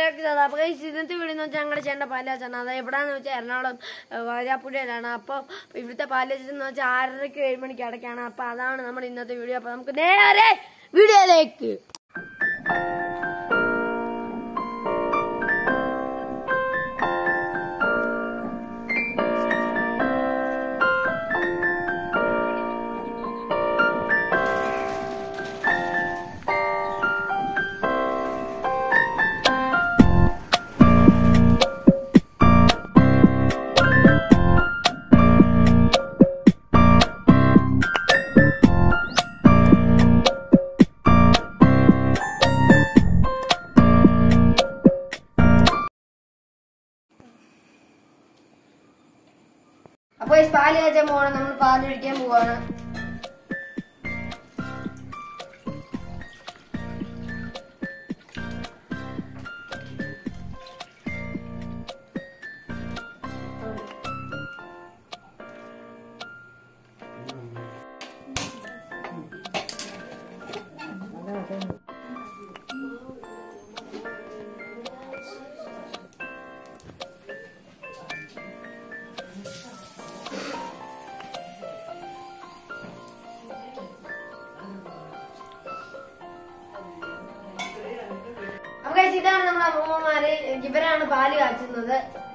വീഡിയോയിലേക്ക് ചെയ്തത് അപ്പോൾ guys, ഇന്നത്തെ വീഡിയോ എന്ന് വെച്ചാൽ ഞങ്ങളുടെ ചേട്ടൻ്റെ പാലാച്ചാണ് അത് എവിടെയാണെന്ന് വെച്ചാൽ എറണാകുളം ഏഹ്, വാരാപ്പുഴയിലാണ് അപ്പോൾ ഇവിടുത്തെ പാലാച്ചൻ എന്ന് വെച്ചാൽ ആറരയ്ക്ക് ഏഴ് മണിക്ക് അടയ്ക്കാണ് അപ്പോൾ അതാണ് നമ്മുടെ ഇന്നത്തെ വീഡിയോ അപ്പോൾ നമുക്ക് നേരെ വീഡിയോയിലേക്ക് അപ്പോൾ ഈ പാല് കാച്ചാൻ പോവാണ് നമ്മൾ പാല് ഒഴിക്കാൻ പോവാണ് അപ്പൊ guys, ഇതാണ് നമ്മുടെ അമ്മൂമ്മമാര് ഇവരാണ് പാല് കാച്ചുന്നത്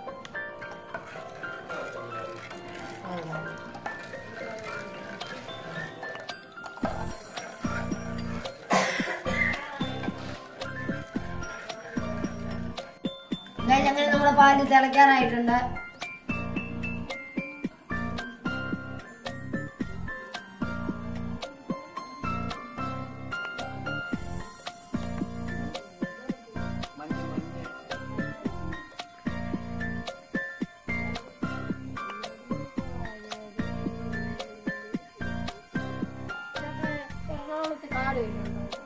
Guys, അങ്ങനെ നമ്മുടെ പാല് തിളയ്ക്കാറായിട്ടുണ്ട് എറണാകുളത്ത് കാട് വരുന്നുണ്ടോ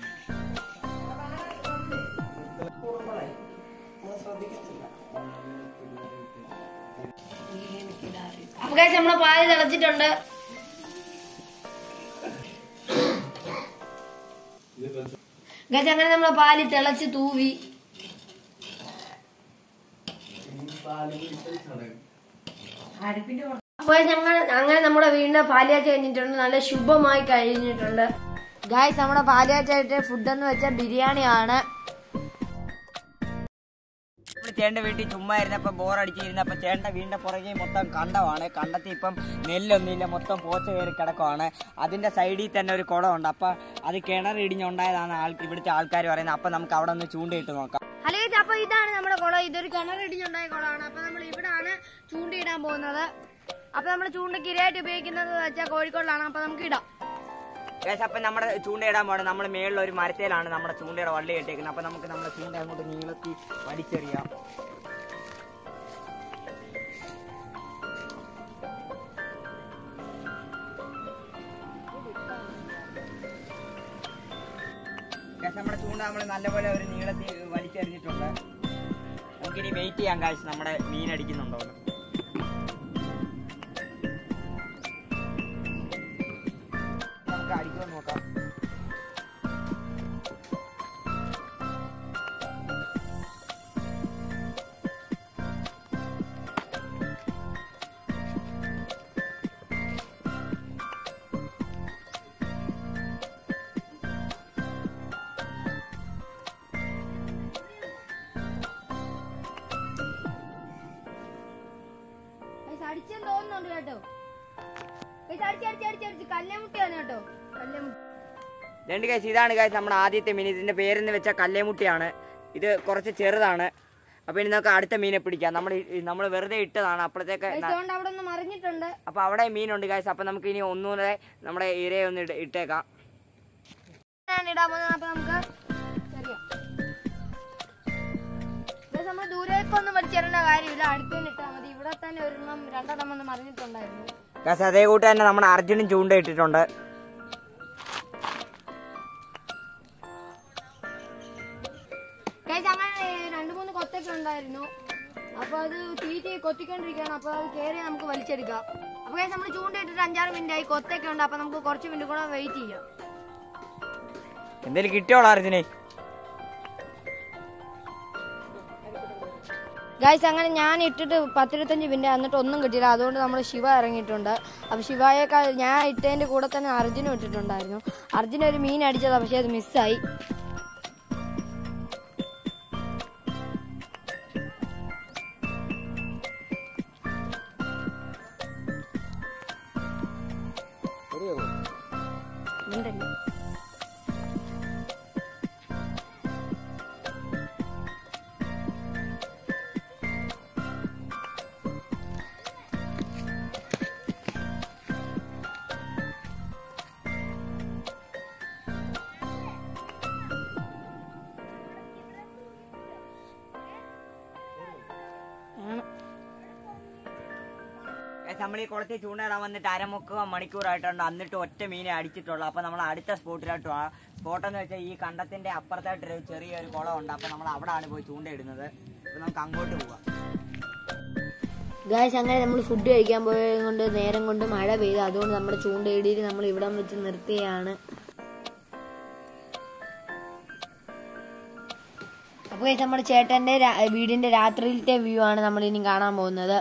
അപ്പൊ guys, നമ്മളെ പാല് തിളച്ചിട്ടുണ്ട് ഗജ അങ്ങനെ നമ്മളെ പാല് തിളച്ച് തൂവി അപ്പൊ ഞങ്ങൾ അങ്ങനെ നമ്മുടെ വീടിന്റെ പാലിയാച്ച കഴിഞ്ഞിട്ടുണ്ട് നല്ല ശുഭമായി കഴിഞ്ഞിട്ടുണ്ട് ഗായ്സ് നമ്മുടെ പാലിയാച്ചായിട്ട് ഫുഡ് എന്ന് വെച്ചാൽ ബിരിയാണിയാണ് നമ്മള് ചേട്ടന്റെ വീട്ടിൽ ചുമ്മാ ഇരുന്നപ്പോ ബോറടിച്ചിരുന്നപ്പോ ചേട്ടന്റെ വീടിന്റെ പുറകെ മൊത്തം കണ്ടമാണ് കണ്ടത്തിൽ ഇപ്പം നെല്ലൊന്നുമില്ല മൊത്തം പോച്ച കയറി കിടക്കുവാണ് അതിന്റെ സൈഡിൽ തന്നെ ഒരു കുളമുണ്ട് അപ്പൊ അത് കിണർ ഇടിഞ്ഞുണ്ടായതാണ് ആൾ ഇവിടുത്തെ ആൾക്കാർ പറയുന്നത് അപ്പൊ നമുക്ക് അവിടെ ഒന്ന് ചൂണ്ടയിട്ട് നോക്കാം ഹലോ ഗൈസ്, അപ്പൊ ഇതാണ് നമ്മുടെ കുളം ഇതൊരു കിണറിടിഞ്ഞുണ്ടായ കുളമാണ് അപ്പൊ നമ്മൾ ഇവിടാണ് ചൂണ്ടയിടാൻ പോകുന്നത് അപ്പൊ നമ്മൾ ചൂണ്ടയ്ക്ക് ഇരയായിട്ട് ഉപയോഗിക്കുന്നത് വെച്ചാൽ കോഴിക്കോടിലാണ് അപ്പൊ നമുക്ക് ഇടാം ഏകദേശം അപ്പൊ നമ്മുടെ ചൂണ്ടയിടാൻ പോകണം നമ്മൾ മേളിൽ ഒരു മരത്തേലാണ് നമ്മുടെ ചൂണ്ടയുടെ വള്ളി കെട്ടിയേക്കുന്നത് അപ്പൊ നമുക്ക് നമ്മുടെ ചൂണ്ട അങ്ങോട്ട് നീളത്തി വലിച്ചെറിയാം ഏകദേശം നമ്മുടെ ചൂണ്ട നമ്മൾ നല്ലപോലെ ഒരു നീളത്തി വലിച്ചെറിഞ്ഞിട്ടുണ്ട് നമുക്കിനി വെയിറ്റ് ചെയ്യാൻ കാശ് നമ്മുടെ മീൻ അടിക്കുന്നുണ്ടോ എന്ന്. നമുക്ക് അടിക്കുമെന്ന് നോക്കാം അടിച്ചെന്ന് തോന്നുന്നുണ്ട് കേട്ടോ അടിച്ച് അടിച്ച് അടിച്ച് അടിച്ച് കല്ലേമുട്ടിയാണ് കേട്ടോ കല്ലേമുട്ടി രണ്ട് കേസ് ഇതാണ് കാശ് നമ്മുടെ ആദ്യത്തെ മീൻ ഇതിന്റെ പേരെന്ന് വെച്ചാൽ കല്ലേമുട്ടിയാണ് ഇത് കുറച്ച് ചെറുതാണ് അപ്പൊ ഇനി നമുക്ക് അടുത്ത മീനെ പിടിക്കാം നമ്മൾ നമ്മൾ വെറുതെ ഇട്ടതാണ് അപ്പോഴത്തേക്ക് ന- അതുകൊണ്ട് അവിടെ ഒന്ന് മറിഞ്ഞിട്ടുണ്ട് അപ്പൊ അവിടെ മീനുണ്ട് കാശ് അപ്പൊ നമുക്ക് ഇനി ഒന്നുകൂടെ നമ്മുടെ ഇരയെ ഒന്ന് ഇട- ഇട്ടേക്കാം ഞാൻ ഇടാൻ പോകുന്നത് അപ്പൊ നമുക്ക് ശരിയാ നമ്മൾ ദൂരേക്കൊന്നും വലിച്ചെറേണ്ട കാര്യമില്ല അടുത്ത് തന്നെ ഇട്ടാൽ മതി ഇവിടെ തന്നെ ഒരെണ്ണം രണ്ടെണ്ണം ഒന്ന് മറിഞ്ഞിട്ടുണ്ടായിരുന്നു കാശ് അതേ കൂട്ട് തന്നെ നമ്മുടെ അർജുനും ചൂണ്ട ഇട്ടിട്ടുണ്ട് ഗൈസ് അങ്ങനെ രണ്ട് മൂന്ന് കൊത്തൊക്കെ ഉണ്ടായിരുന്നു അപ്പൊ അത് തീറ്റി കൊത്തിക്കൊണ്ടിരിക്കുകയാണ് അപ്പൊ അത് കയറി നമുക്ക് വലിച്ചെടുക്കാം അപ്പൊ ഗൈസ് നമ്മൾ ചൂണ്ടയിട്ടിട്ട് അഞ്ചാറ് മിനിറ്റ് ആയി കൊത്തൊക്കെ ഉണ്ട് അപ്പൊ നമുക്ക് കുറച്ച് മിനിറ്റ് കൂടെ വെയിറ്റ് ചെയ്യാം എന്തേലും കിട്ടിയോളാ അർജുനെ ഗൈസ് അങ്ങനെ ഞാൻ ഇട്ടിട്ട് പത്തിരുപത്തഞ്ച് മിനിറ്റ് എന്നിട്ട് ഒന്നും കിട്ടിയില്ല അതുകൊണ്ട് നമ്മൾ ശിവ ഇറങ്ങിയിട്ടുണ്ട് അപ്പോൾ ശിവയേക്കാൾ ഞാൻ ഇട്ടതിൻ്റെ കൂടെ തന്നെ അർജുനും ഇട്ടിട്ടുണ്ടായിരുന്നു അർജുന ഒരു മീൻ അടിച്ചതാണ് പക്ഷേ അത് മിസ്സായി ഉണ്ടല്ലോ ആണ് നമ്മൾ ഈ കുളത്തിൽ ചൂണ്ടയിടാൻ വന്നിട്ട് അരമുക്കാൽ മണിക്കൂറായിട്ടുണ്ട് എന്നിട്ട് ഒറ്റ മീനെ അടിച്ചിട്ടുള്ളൂ അപ്പൊ നമ്മൾ അടുത്ത സ്പോട്ടിലോട്ട് പോവാം സ്പോട്ട് എന്ന് വെച്ചാൽ ഈ കണ്ടത്തിന്റെ അപ്പുറത്തായിട്ടൊരു ചെറിയൊരു കുളമുണ്ട് അപ്പൊ നമ്മൾ അവിടെയാണ് പോയി ചൂണ്ടയിടുന്നത് അപ്പൊ നമുക്ക് അങ്ങോട്ട് പോവാം ഗായ്സ് അങ്ങനെ നമ്മൾ ഫുഡ് കഴിക്കാൻ പോയത് കൊണ്ട് നേരം കൊണ്ട് മഴ പെയ്തു അതുകൊണ്ട് നമ്മുടെ ചൂണ്ടയിടിയിൽ നമ്മൾ ഇവിടം വെച്ച് നിർത്തുകയാണ് അപ്പോൾ guys, നമ്മുടെ ചേട്ടന്റെ രാ- വീടിന്റെ രാത്രിയിലത്തെ വ്യൂ ആണ് നമ്മൾ ഇനി കാണാൻ പോകുന്നത്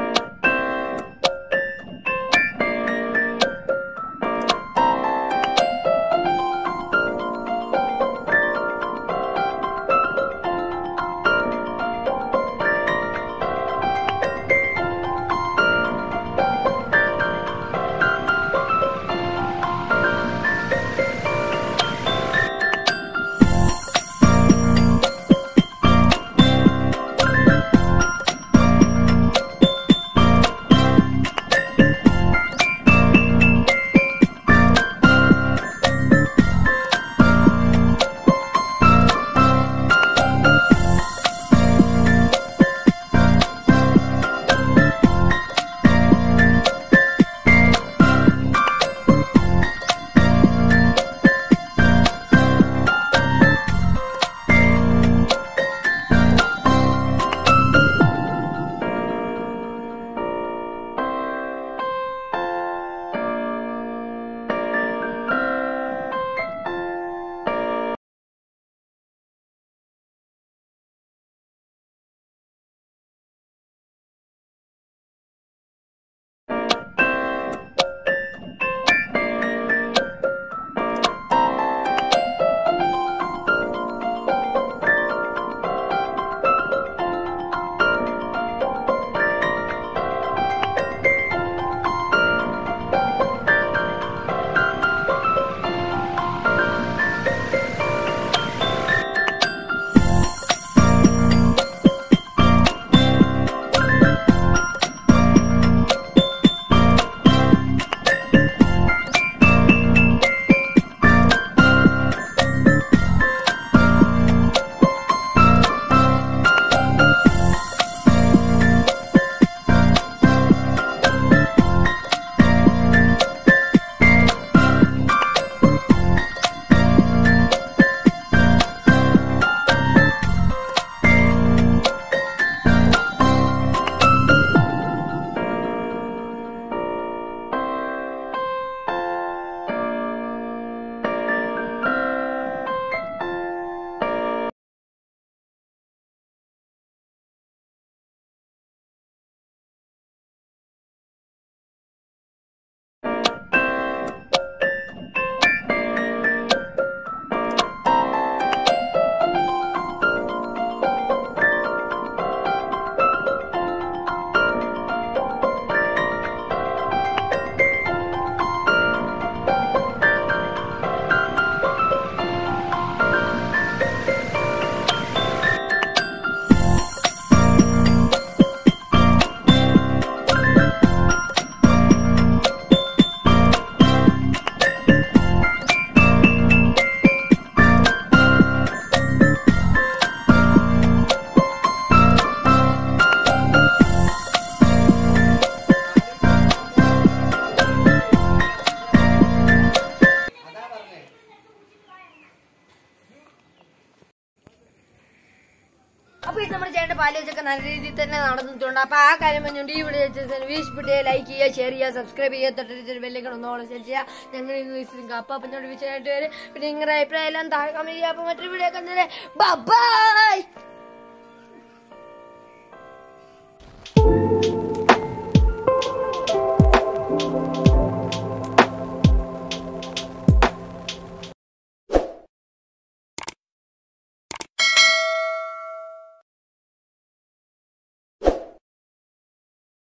അപ്പൊ ഇത് നമ്മുടെ ചേട്ടന്റെ പാലേജൊക്കെ നല്ല രീതിയിൽ തന്നെ നടന്നിട്ടുണ്ട് അപ്പൊ ആ കാര്യം പറഞ്ഞുകൊണ്ട് ഈ വീഡിയോ വീശിപ്പിട്ട് ലൈക്ക് ചെയ്യുക ഷെയർ ചെയ്യുക സബ്സ്ക്രൈബ് ചെയ്യുക തൊട്ടടുത്തൊരു ബെല്ലേക്ക് ഒന്നോളം സെറ്റ് ചെയ്യുക ഞങ്ങൾ ഇന്ന് വിസിലിംഗ് അപ്പൊ അപ്പം വിഷയമായിട്ട് വരും പിന്നെ നിങ്ങളുടെ അഭിപ്രായം എല്ലാം താഴെ കമന്റ് ചെയ്യുക അപ്പൊ മറ്റൊരു വീഡിയോ ഒക്കെ ബൈ